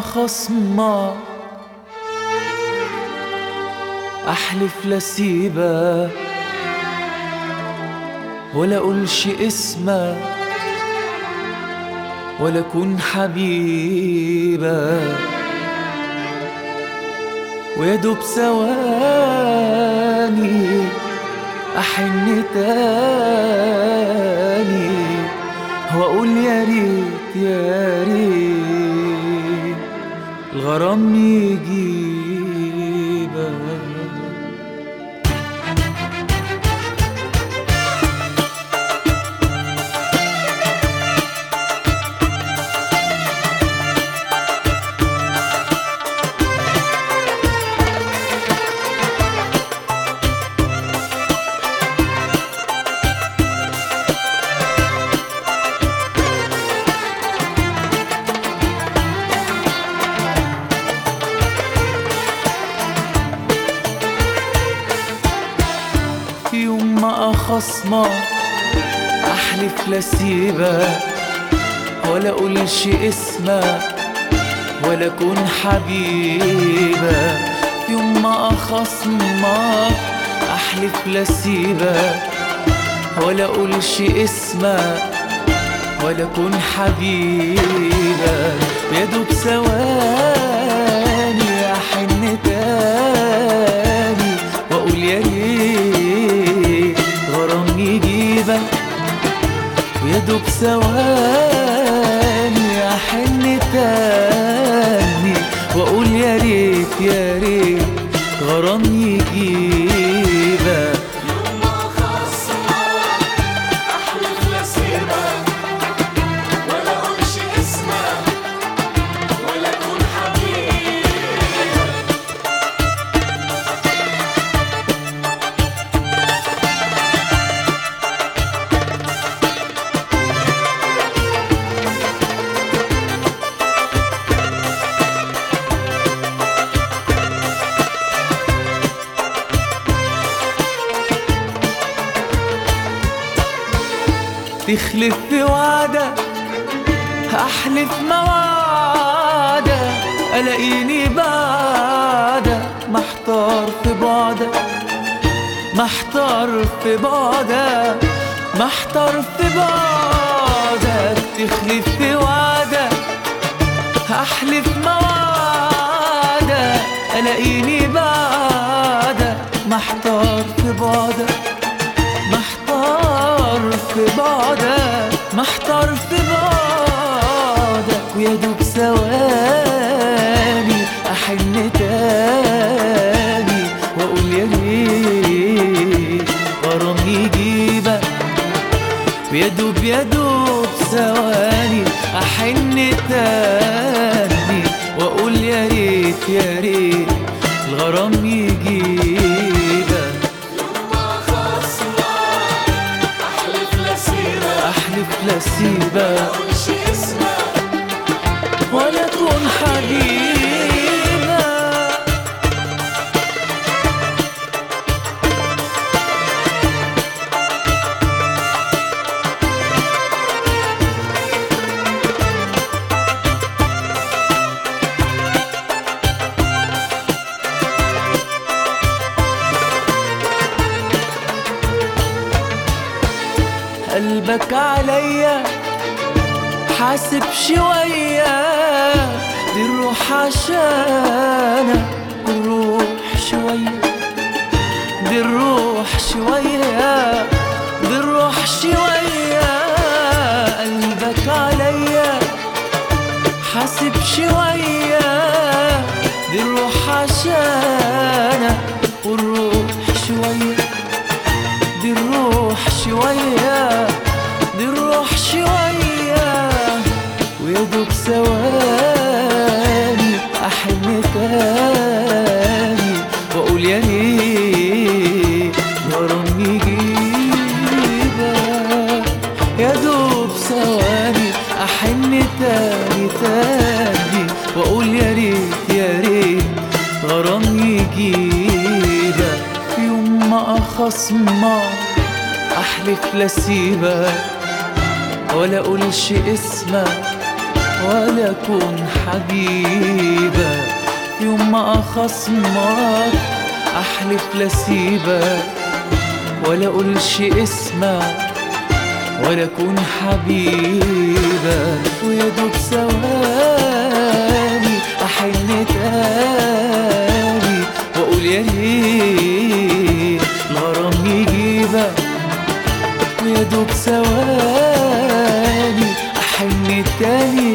خصمك احلف لسيبك ولا اقولش اسمك ولا اكون حبيبك ويا دوب ثواني احن تاني واقول يا ريت يا ريت الغرام يجيبك في يوم ما أخصمك أحلف لسيبك ولا أقولش اسمك ولا أكون حبيبك في يوم ما أخصمك أحلف لسيبك ولا أقولش اسمك ولا أكون حبيبك يا دوب ثواني أحن تاني وأقول يا ريت غرام يجيبك ويا دوب ثواني أحن تاني وأقول يا ريت يا ريت غرام يجيبك يوم ما خصمك احلف لسيبك ولا اقولش اسمك ولا اكون حبيبك تخلف في وعدك احلف موعدك الاقيني بعدك محتار في بعدك محتار في بعدك محتار في بعدك تخلف في وعدك احلف موعدك الاقيني بعدك محتار في بعدك محتار في بعدك محتار في بعدك ويا دوب ثواني احن تاني واقول يا ريت غرام يجيبك ويا دوب يا دوب ثواني احن تاني واقول يا ريت يا ريت الغرام يجيبك يوم ما خصمك احلف لسيبك احلف لسيبك اقولش اسمك ولا اكون حبيبك قلبك عليا حاسب شوية دي الروح عشانك الروح شوية دي الروح شوية دي الروح شوية قلبك عليا حاسب شوية دي الروح عشانك والروح شوية دي الروح شوية دي الروح شوية ويا دوب ثواني أحن تاني وأقول يا ريت غرام يجيبك يا دوب ثواني أحن تاني تاني وأقول يا ريت يا ريت غرام يجيبك في يوم ما أخصمك أحلف لسيبك ولا أقولش اسمك ولا اكون حبيبك يوم ما اخصمك احلف لسيبك ولا اقولش اسمك ولا اكون حبيبك ويا دوب ثواني احن تاني واقول يا ريت الغرام يجيبك ويا دوب ثواني احن تاني